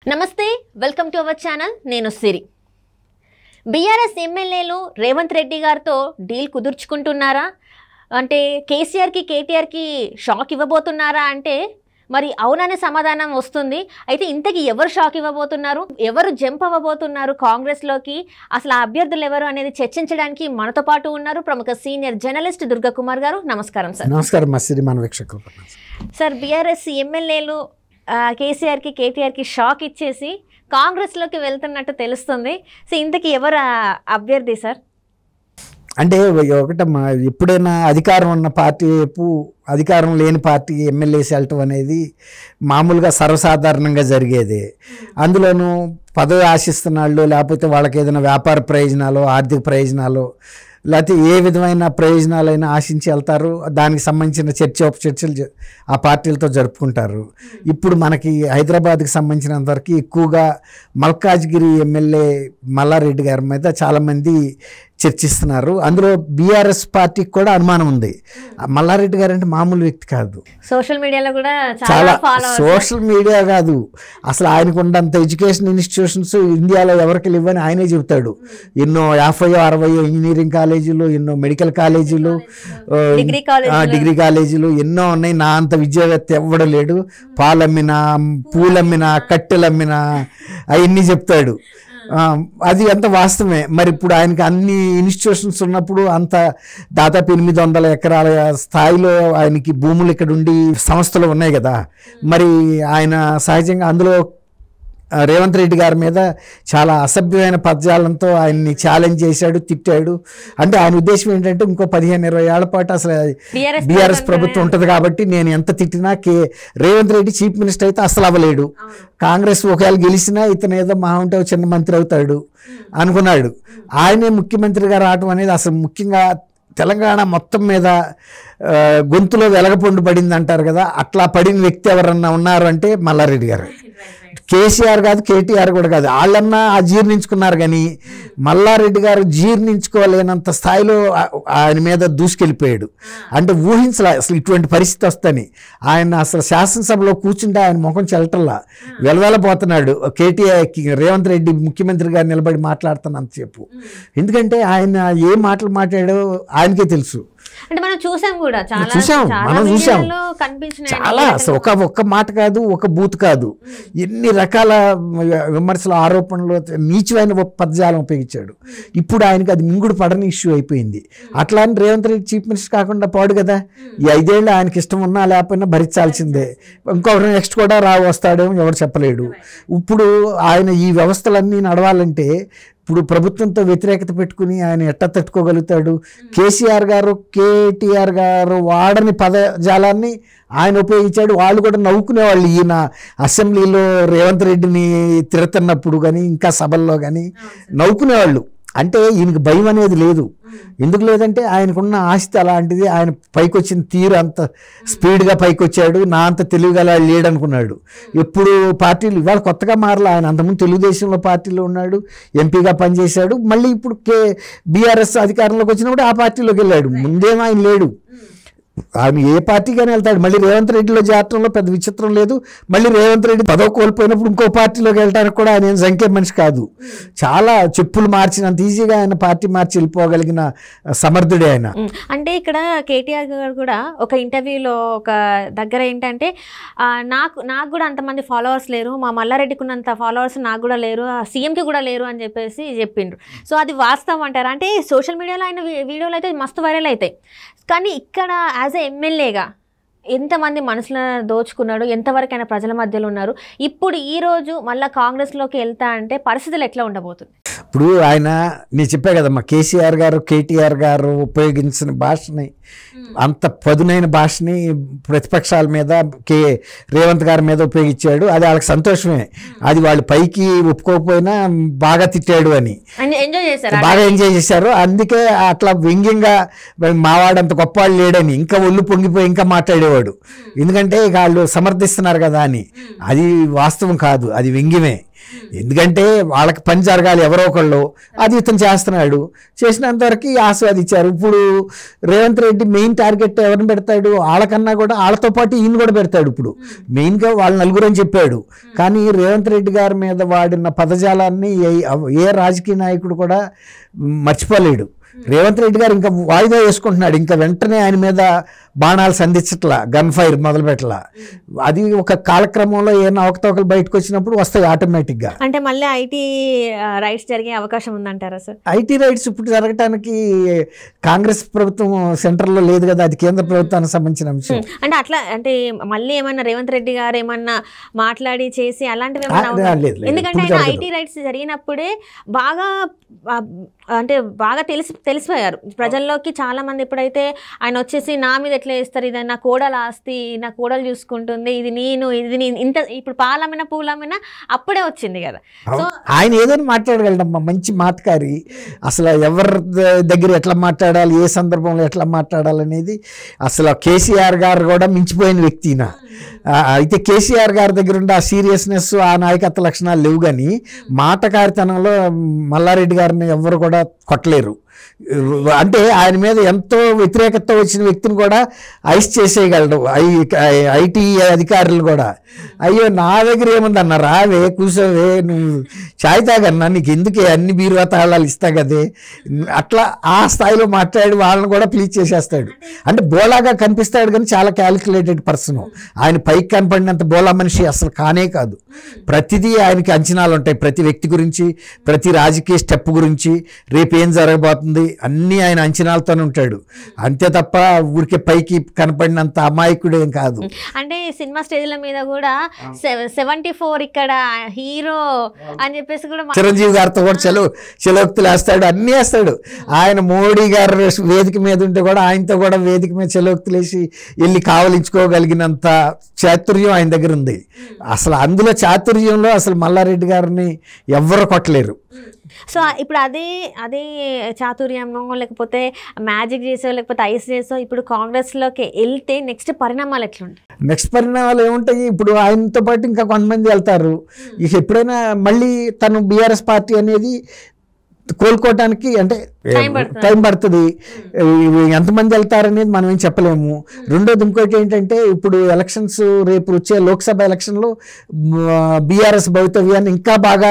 నమస్తే welcome to our channel నేను సిరి BRS ఎమ్మెల్యేలు రేవంత్ రెడ్డి గారితో డీల్ కుదుర్చుకుంటున్నారా అంటే కేసీఆర్కి కేటీఆర్కి షాక్ ఇవ్వబోతున్నారా అంటే మరి అవుననే సమాధానం వస్తుంది అయితే ఇంతకీ ఎవరు షాక్ ఇవ్వబోతున్నారు ఎవరు జంప్ అవ్వబోతున్నారు కాంగ్రెస్లోకి అసలు ఆ అభ్యర్థులు ఎవరు అనేది చర్చించడానికి మనతో పాటు ఉన్నారు ప్రముఖ సీనియర్ జర్నలిస్ట్ దుర్గా కుమార్ గారు నమస్కారం సార్ నమస్కారం మా సిరి మన వీక్షకులు సార్ బీఆర్ఎస్ ఎమ్మెల్యేలు ఆ, కేసీఆర్కి కేటీఆర్కి షాక్ ఇచ్చేసి కాంగ్రెస్లోకి వెళ్తున్నట్టు తెలుస్తుంది సో ఇంతకీ ఎవరు ఆ అభ్యర్థి సార్ అంటే ఒకటమ్మా ఎప్పుడైనా అధికారం ఉన్న పార్టీ వైపు అధికారం లేని పార్టీ ఎమ్మెల్యేస్ వెళ్ళటం అనేది మామూలుగా సర్వసాధారణంగా జరిగేది అందులోనూ పదవి ఆశిస్తున్న వాళ్ళు లేకపోతే వాళ్ళకి ఏదైనా వ్యాపార ప్రయోజనాలు ఆర్థిక ప్రయోజనాలు లేకపోతే ఏ విధమైన ప్రయోజనాలైనా ఆశించి వెళ్తారు దానికి సంబంధించిన చర్చ చర్చలు జ- ఆ పార్టీలతో జరుపుకుంటారు ఇప్పుడు మనకి హైదరాబాద్కి సంబంధించినంత వరకు ఎక్కువగా మల్కాజ్గిరి ఎమ్మెల్యే మల్లారెడ్డి గారి మీద చాలామంది చర్చిస్తున్నారు అందులో బీఆర్ఎస్ పార్టీకి కూడా అనుమానం ఉంది ఆ మల్లారెడ్డి గారు అంటే మామూలు వ్యక్తి కాదు సోషల్ మీడియాలో కూడా చాలా చాలా ఫాలో సోషల్ మీడియా కాదు అసలు ఆయనకు ఉన్నంత ఎడ్యుకేషన్ ఇన్స్టిట్యూషన్స్ ఇండియాలో ఎవరికి లేవని ఆయనే చెబుతాడు ఎన్నో యాభై అరవై ఇంజనీరింగ్ కాలేజీలు ఎన్నో మెడికల్ కాలేజీలు ఆ, డిగ్రీ కాలేజీలు. ఆ, డిగ్రీ కాలేజీలు ఎన్నో ఉన్నాయి నా అంత విద్యావేత్త ఎవ్వడం లేడు పాలమ్మినా పూలమ్మినా కట్టెలమ్మినా అవన్నీ చెప్తాడు ఆ, అది అంత వాస్తవమే మరి ఇప్పుడు ఆయనకి అన్ని ఇన్స్టిట్యూషన్స్ ఉన్నప్పుడు అంత దాదాపు ఎనిమిది వందల ఎకరాల స్థాయిలో ఆయనకి భూములు ఇక్కడ ఉండి సంస్థలు ఉన్నాయి కదా మరి ఆయన సహజంగా అందులో ఆ, రేవంత్ రెడ్డి గారి మీద చాలా అసభ్యమైన పదజాలంతో ఆయన్ని ఛాలెంజ్ చేశాడు తిట్టాడు అంటే ఆయన ఉద్దేశం ఏంటంటే ఇంకో పదిహేను ఇరవై ఏళ్ల పాటు అసలు బీఆర్ఎస్ బీఆర్ఎస్ ప్రభుత్వం ఉంటుంది కాబట్టి నేను ఎంత తిట్టినా కే రేవంత్ రెడ్డి చీఫ్ మినిస్టర్ అయితే అసలు అవ్వలేడు కాంగ్రెస్ ఒకవేళ గెలిచినా ఇతను ఏదో మహా ఉంటే ఒక చిన్న మంత్రి అవుతాడు అనుకున్నాడు ఆయనే ముఖ్యమంత్రిగా రావటం అనేది అసలు ముఖ్యంగా తెలంగాణ మొత్తం మీద ఆ, గొంతులో వెలగపండు పడింది అంటారు కదా అట్లా పడిన వ్యక్తి ఎవరన్నా ఉన్నారు అంటే మల్లారెడ్డి గారు కేసీఆర్ కాదు కేటీఆర్ కూడా కాదు వాళ్ళన్నా ఆ జీర్ణించుకున్నారు కానీ మల్లారెడ్డి గారు జీర్ణించుకోలేనంత స్థాయిలో ఆ- ఆయన మీద దూసుకెళ్ళిపోయాడు అంటే ఊహించలే అసలు ఇటువంటి పరిస్థితి వస్తని ఆయన అసలు శాసనసభలో కూర్చుంటే ఆయన ముఖం చెల్లటల్లా వెలవెలపోతున్నాడు కేటీఆర్ రేవంత్ రెడ్డి ముఖ్యమంత్రిగా నిలబడి మాట్లాడుతున్నంతసేపు ఎందుకంటే ఆయన ఏ మాటలు మాట్లాడో ఆయనకే తెలుసు అంటే మనం చూసాం కూడా చాలా చూసాం, చాలా మనం చూసాం. వీడియోల్లో కనిపించినాయి చాలా అసలు ఒక ఒక్క మాట కాదు ఒక బూత్ కాదు ఎన్ని రకాల విమర్శలు ఆరోపణలు నీచమైన పదజాలం ఉపయోగించాడు ఇప్పుడు ఆయనకి అది మింగుడు పడని ఇష్యూ అయిపోయింది అట్లా అని రేవంత్ రెడ్డి చీఫ్ మినిస్టర్ కాకుండా పోడు కదా ఈ ఐదేళ్ళు ఆయనకి ఇష్టం ఉన్నా లేకపోయినా భరించాల్సిందే ఇంకొకరు నెక్స్ట్ కూడా రా వస్తాడేమో ఎవరు చెప్పలేడు ఇప్పుడు ఆయన ఈ వ్యవస్థలన్నీ నడవాలంటే ఇప్పుడు ప్రభుత్వంతో వ్యతిరేకత పెట్టుకుని ఆయన ఎట్ట తట్టుకోగలుగుతాడు కేసీఆర్ గారు కేటీఆర్ గారు వాడని పదజాలాన్ని ఆయన ఉపయోగించాడు వాళ్ళు కూడా నవ్వుకునేవాళ్ళు ఈయన అసెంబ్లీలో రేవంత్ రెడ్డిని తిడుతున్నప్పుడు కానీ ఇంకా సభల్లో కానీ నవ్వుకునేవాళ్ళు అంటే ఈయనకి భయం అనేది లేదు ఎందుకు లేదంటే ఆయనకున్న ఆస్తి అలాంటిది ఆయన పైకి వచ్చిన తీరు అంత స్పీడ్గా పైకి వచ్చాడు నా అంత తెలివిగల లేడు అనుకున్నాడు ఎప్పుడు పార్టీలు ఇవాళ కొత్తగా మారలే ఆయన అంతకుముందు తెలుగుదేశంలో పార్టీలో ఉన్నాడు ఎంపీగా పనిచేశాడు మళ్ళీ ఇప్పుడు కే బీఆర్ఎస్ అధికారంలోకి వచ్చినప్పుడు ఆ పార్టీలోకి వెళ్ళాడు ముందేమో ఆయన లేడు ఆయన ఏ పార్టీగానే వెళ్తాడు మళ్ళీ రేవంత్ రెడ్డిలో చేరటంలో పెద్ద విచిత్రం లేదు మళ్ళీ రేవంత్ రెడ్డి పదవి కోల్పోయినప్పుడు ఇంకో పార్టీలోకి వెళ్ళడానికి కూడా ఆయన ఏం సంఖ్య మనిషి కాదు చాలా చెప్పులు మార్చినంత ఈజీగా ఆయన పార్టీ మార్చి వెళ్ళిపోగలిగిన సమర్థుడే ఆయన ఉమ్, అంటే ఇక్కడ కేటీఆర్ గారు కూడా ఒక ఇంటర్వ్యూలో ఒక దగ్గర ఏంటంటే ఆ, నాకు నాకు కూడా అంతమంది ఫాలోవర్స్ లేరు మా మల్లారెడ్డికి ఉన్నంత ఫాలోవర్స్ నాకు కూడా లేరు ఆ సీఎంకి కూడా లేరు అని చెప్పేసి చెప్పిండ్రు సో అది వాస్తవం అంటారు అంటే సోషల్ మీడియాలో ఆయన వీ- వీడియోలు అయితే మస్తు వైరల్ అవుతాయి కానీ ఇక్కడ యాజ్ ఎ ఎమ్మెల్యేగా ఎంతమంది మనసులను దోచుకున్నాడు ఎంతవరకు ఆయన ప్రజల మధ్యలో ఉన్నారు ఇప్పుడు ఈ రోజు మళ్ళీ కాంగ్రెస్లోకి వెళ్తా అంటే పరిస్థితులు ఎట్లా ఉండబోతుంది ఇప్పుడు ఆయన నేను చెప్పా కదమ్మా కేసీఆర్ గారు కేటీఆర్ గారు ఉపయోగించిన భాషని అంత పదునైన భాషని ప్రతిపక్షాల మీద కే రేవంత్ గారి మీద ఉపయోగించాడు అది వాళ్ళకి సంతోషమే అది వాళ్ళు పైకి ఒప్పుకోకపోయినా బాగా తిట్టాడు అని ఎంజాయ్ చేశారు బాగా ఎంజాయ్ చేశారు అందుకే అట్లా వ్యంగ్యంగా మావాడంత గొప్పవాళ్ళు లేడని ఇంకా ఒళ్ళు పొంగిపోయి ఇంకా మాట్లాడేవాడు ఎందుకంటే ఇక వాళ్ళు సమర్థిస్తున్నారు కదా అని అది వాస్తవం కాదు అది వ్యంగ్యమే ఎందుకంటే వాళ్ళకి పని జరగాలి ఎవరో ఒకళ్ళు అది ఇతను చేస్తున్నాడు చేసినంత వరకు ఆస్వాదించారు ఇప్పుడు రేవంత్ రెడ్డి మెయిన్ టార్గెట్ ఎవరిని పెడతాడు వాళ్ళకన్నా కూడా వాళ్ళతో పాటు ఈయన కూడా పెడతాడు ఇప్పుడు మెయిన్గా వాళ్ళ నలుగురు అని చెప్పాడు కానీ రేవంత్ రెడ్డి గారి మీద వాడిన పదజాలాన్ని ఏ- ఏ రాజకీయ నాయకుడు కూడా మర్చిపోలేడు రేవంత్ రెడ్డి గారు ఇంకా వాయిదా వేసుకుంటున్నాడు ఇంకా వెంటనే ఆయన మీద బాణాలు సంధించట్లా గన్ ఫైర్ మొదలు పెట్టలా అది ఒక కాలక్రమంలో ఏమైనా అవకతవకలు బయటకు వచ్చినప్పుడు వస్తాయి ఆటోమేటిక్గా అంటే మళ్ళీ ఐటీ రైట్స్ జరిగే అవకాశం ఉందంటారా సార్ ఐటీ రైట్స్ ఇప్పుడు జరగటానికి కాంగ్రెస్ ప్రభుత్వం సెంటర్లో లేదు కదా అది కేంద్ర ప్రభుత్వానికి సంబంధించిన అంశం అంటే అట్లా అంటే మళ్ళీ ఏమన్నా రేవంత్ రెడ్డి గారు ఏమన్నా మాట్లాడి చేసి అలాంటివి ఆ, ఏమన్నా అవునా? లేదు, లేదు. ఎందుకంటే ఇప్పుడు ఆయన జరగదు. ఐటీ రైట్స్ జరిగినప్పుడే బాగా ఆ, అంటే బాగా తెలిసి తెలిసిపోయారు ప్రజల్లోకి చాలా మంది ఎప్పుడైతే ఆయన వచ్చేసి నా మీద ఎట్లా వేస్తారు ఇది నా కోడల ఆస్తి నా కోడలు చూసుకుంటుంది ఇది నేను ఇది నేను ఇంత ఇప్పుడు పాలమైన పూలమైన అప్పుడే వచ్చింది కదా సో ఆయన ఏదైనా మాట్లాడగలడమ్మా మంచి మాటకారి అసలు ఎవరి ద- దగ్గర ఎట్లా మాట్లాడాలి ఏ సందర్భంలో ఎట్లా మాట్లాడాలి అనేది అసలు కేసీఆర్ గారు కూడా మించిపోయిన వ్యక్తి ఈయన. ఆ, అయితే కేసీఆర్ గారి దగ్గర ఉండే ఆ సీరియస్నెస్ ఆ నాయకత్వ లక్షణాలు లేవు కానీ మాటకారితనంలో మల్లారెడ్డి గారిని ఎవరు కూడా కొట్టలేరు అంటే ఆయన మీద ఎంతో వ్యతిరేకత వచ్చిన వ్యక్తిని కూడా ఐస్ చేసేయగలడు ఐ ఐటీ అధికారులు కూడా అయ్యో నా దగ్గర ఏముంది అన్న రావే కూర్చోవే నువ్వు చాయ్ తాగన్నా నీకు ఎందుకే అన్ని బీరువా తాళాలు ఇస్తా కదే అట్లా ఆ స్థాయిలో మాట్లాడి వాళ్ళని కూడా ప్లీజ్ చేసేస్తాడు అంటే బోలాగా కనిపిస్తాడు కానీ చాలా క్యాలిక్యులేటెడ్ పర్సన్ ఆయన పైకి కనపడినంత బోలా మనిషి అసలు కానే కాదు ప్రతిదీ ఆయనకి అంచనాలు ఉంటాయి ప్రతి వ్యక్తి గురించి ప్రతి రాజకీయ స్టెప్ గురించి రేపు ఏం జరగబోతుంది అన్నీ ఆయన అంచనాలతోనే ఉంటాడు అంతే తప్ప ఊరికే పైకి కనపడినంత అమాయకుడేం కాదు అంటే సినిమా స్టేజ్ల మీద కూడా సెవెంటీ ఫోర్ ఇక్కడ హీరో అని చెప్పేసి కూడా మా- చిరంజీవి గారితో కూడా చెలో చెలోక్తులు వేస్తాడు అన్నీ వేస్తాడు ఆయన మోడీ గారు వేదిక మీద ఉంటే కూడా ఆయనతో కూడా వేదిక మీద చెలోక్తులు వేసి వెళ్ళి కావలించుకోగలిగినంత చాతుర్యం ఆయన దగ్గర ఉంది అసలు అందులో చాతుర్యంలో అసలు మల్లారెడ్డి గారిని ఎవ్వరు కొట్టలేరు సో ఇప్పుడు అదే అదే చాతుర్యమో లేకపోతే మ్యాజిక్ చేసో లేకపోతే ఐస్ చేసో ఇప్పుడు కాంగ్రెస్లోకి వెళ్తే నెక్స్ట్ పరిణామాలు ఎట్లుంటాయి నెక్స్ట్ పరిణామాలు ఏముంటాయి ఇప్పుడు ఆయనతో పాటు ఇంకా కొంతమంది వెళ్తారు ఇక ఎప్పుడైనా మళ్ళీ తను బీఆర్ఎస్ పార్టీ అనేది కోలుకోవటానికి అంటే Time పడుతుంది. టైం పడుతుంది ఇవి ఎంతమంది వెళ్తారనేది మనం ఏం చెప్పలేము రెండోది ఇంకోటి ఏంటంటే ఇప్పుడు ఎలక్షన్స్ రేపు వచ్చే లోక్సభ ఎలక్షన్లో బీఆర్ఎస్ భవితవ్యాన్ని ఇంకా బాగా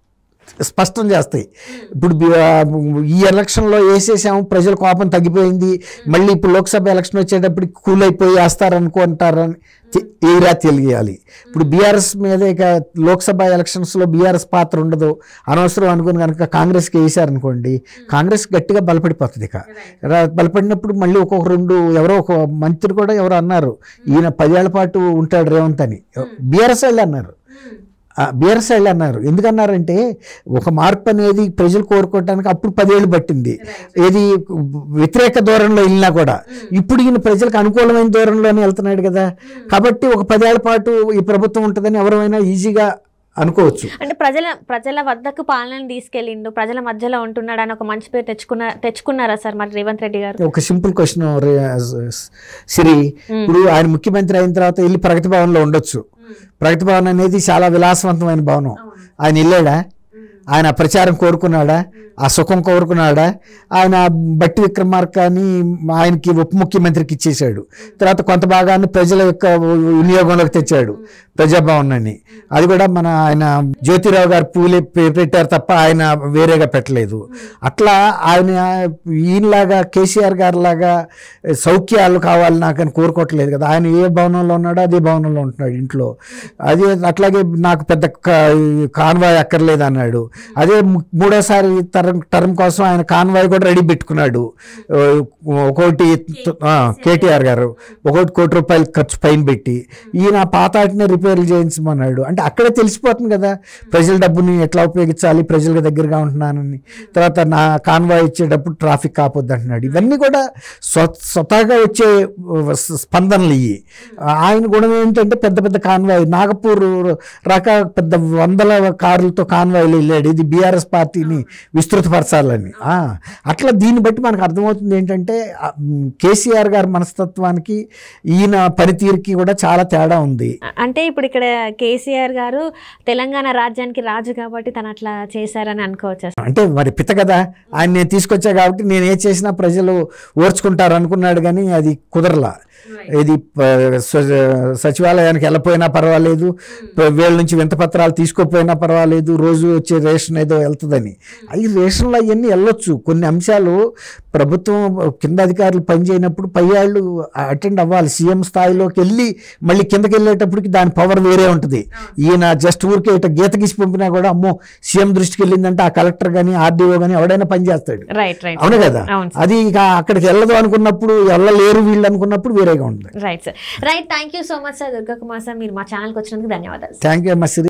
స్పష్టం చేస్తాయి ఇప్పుడు బి- ఆ, ఈ ఎలక్షన్లో వేసేసాము ప్రజల కోపం తగ్గిపోయింది మళ్ళీ ఇప్పుడు లోక్సభ ఎలక్షన్ వచ్చేటప్పటికి కూల్ అయిపోయి వేస్తారనుకుంటారని తె- ఏరా తెలియాలి ఇప్పుడు బీఆర్ఎస్ మీద ఇక లోక్సభ ఎలక్షన్స్లో బీఆర్ఎస్ పాత్ర ఉండదు అనవసరం అనుకుని కనుక కాంగ్రెస్కి వేసారనుకోండి కాంగ్రెస్ గట్టిగా బలపడిపోతుంది ఇక రా- బలపడినప్పుడు మళ్ళీ ఒక్కొక్క రెండు ఎవరో ఒక మంత్రి కూడా ఎవరో అన్నారు ఈయన పదేళ్ల పాటు ఉంటాడు రేవంత్ అని బీఆర్ఎస్ వాళ్ళు అన్నారు బీఆర్ఎస్ వాళ్ళు అన్నారు ఎందుకన్నారంటే ఒక మార్పు అనేది ప్రజలు కోరుకోవటానికి అప్పుడు పదేళ్ళు పట్టింది ఏది వ్యతిరేక దూరంలో వెళ్ళినా కూడా ఇప్పుడు ఈయన ప్రజలకు అనుకూలమైన దూరంలోనే వెళ్తున్నాడు కదా కాబట్టి ఒక పదేళ్ల పాటు ఈ ప్రభుత్వం ఉంటుందని ఎవరైనా ఈజీగా అనుకోవచ్చు అంటే ప్రజల ప్రజల వద్దకు పాలనను తీసుకెళ్ళిండు ప్రజల మధ్యలో ఉంటున్నాడు అని ఒక మంచి పేరు తెచ్చుకున్న తెచ్చుకున్నారా సార్ మరి రేవంత్ రెడ్డి గారు ఒక సింపుల్ క్వశ్చన్ సిరి ఇప్పుడు ఆయన ముఖ్యమంత్రి అయిన తర్వాత వెళ్ళి ప్రగతి భవన్లో ఉండొచ్చు ప్రగతి భవన్ అనేది చాలా విలాసవంతమైన భవనం ఆయన వెళ్ళాడా ఆయన ఆ ప్రచారం కోరుకున్నాడా ఆ సుఖం కోరుకున్నాడా ఆయన బట్టి విక్రమార్కని ఆయనకి ఉప ముఖ్యమంత్రికి ఇచ్చేశాడు తర్వాత కొంత భాగాన్ని ప్రజల యొక్క వినియోగంలోకి తెచ్చాడు ప్రజాభవన్ అని అది కూడా మన ఆయన జ్యోతిరావు గారు పూలే పె- పెట్టారు తప్ప ఆయన వేరేగా పెట్టలేదు అట్లా ఆయన ఈయనలాగా కేసీఆర్ గారి లాగా సౌఖ్యాలు కావాలి నాకని కోరుకోవట్లేదు కదా ఆయన ఏ భవనంలో ఉన్నాడో అదే భవనంలో ఉంటున్నాడు ఇంట్లో అదే అట్లాగే నాకు పెద్ద కాన్వాయ్ అక్కర్లేదు అన్నాడు అదే ము- మూడోసారి తరం టర్మ్ కోసం ఆయన కాన్వాయ్ కూడా రెడీ పెట్టుకున్నాడు ఆ, ఒక్కోటి ఆ, కేటీఆర్ గారు ఒక్కోటి కోటి రూపాయలు ఖర్చు పైన పెట్టి ఈయన పాతాటిని రిపేర్లు చేయించమన్నాడు అంటే అక్కడే తెలిసిపోతుంది కదా ప్రజల డబ్బుని ఎట్లా ఉపయోగించాలి ప్రజలకు దగ్గరగా ఉంటున్నానని తర్వాత నా కాన్వాయ్ ఇచ్చేటప్పుడు ట్రాఫిక్ కాపొద్దు అంటున్నాడు ఇవన్నీ కూడా స్వ స్వతహాగా వచ్చే ఆ, స- స్పందనలు ఇవి ఆయన గుణం ఏంటంటే పెద్ద పెద్ద కాన్వాయ్ నాగపూర్ రక పెద్ద వందల కార్లతో కాన్వాయ్లు వెళ్ళాడు ఇది బీఆర్ఎస్ పార్టీని విస్తృ విస్తృతపరచాలని ఆ, అట్లా దీన్ని బట్టి మనకు అర్థమవుతుంది ఏంటంటే ఆ, మ్, కేసీఆర్ గారి మనస్తత్వానికి ఈయన పనితీరుకి కూడా చాలా తేడా ఉంది అంటే ఇప్పుడు ఇక్కడ కేసీఆర్ గారు తెలంగాణ రాజ్యానికి రాజు కాబట్టి తను అట్లా చేశారని అనుకోవచ్చు అంటే మరి పిత కదా ఆయన నేను తీసుకొచ్చా కాబట్టి నేను ఏ చేసినా ప్రజలు ఓర్చుకుంటారు అనుకున్నాడు కానీ అది కుదరలా ఇది ప- స- సచివాలయానికి వెళ్ళపోయినా పర్వాలేదు ప- వీళ్ళ నుంచి వింత పత్రాలు తీసుకోపోయినా పర్వాలేదు రోజు వచ్చే రేషన్ ఏదో వెళ్తుందని ఈ రేషన్లు అవన్నీ వెళ్ళొచ్చు కొన్ని అంశాలు ప్రభుత్వం కింద అధికారులు పనిచేయనప్పుడు పై వాళ్ళు అటెండ్ అవ్వాలి సీఎం స్థాయిలోకి వెళ్ళి మళ్ళీ కిందకి వెళ్ళేటప్పటికి దాని పవర్ వేరే ఉంటుంది ఈయన జస్ట్ ఊరికే ఇట గీత గీసి పంపినా కూడా అమ్మో సీఎం దృష్టికి వెళ్ళిందంటే ఆ కలెక్టర్ కానీ ఆర్డీఓ కానీ ఎవడైనా పని చేస్తాడు రైట్ రైట్ అవును కదా అవును అది ఇక అక్కడికి వెళ్ళదు అనుకున్నప్పుడు వెళ్ళలేరు వీళ్ళు అనుకున్నప్పుడు వేరేగా ఉంటుంది right sir right thank you so much sir Durga Kumar sir మీరు మా ఛానల్కి వచ్చినందుకు ధన్యవాదాలు థ్యాంక్ యూ అమ్మ సిరి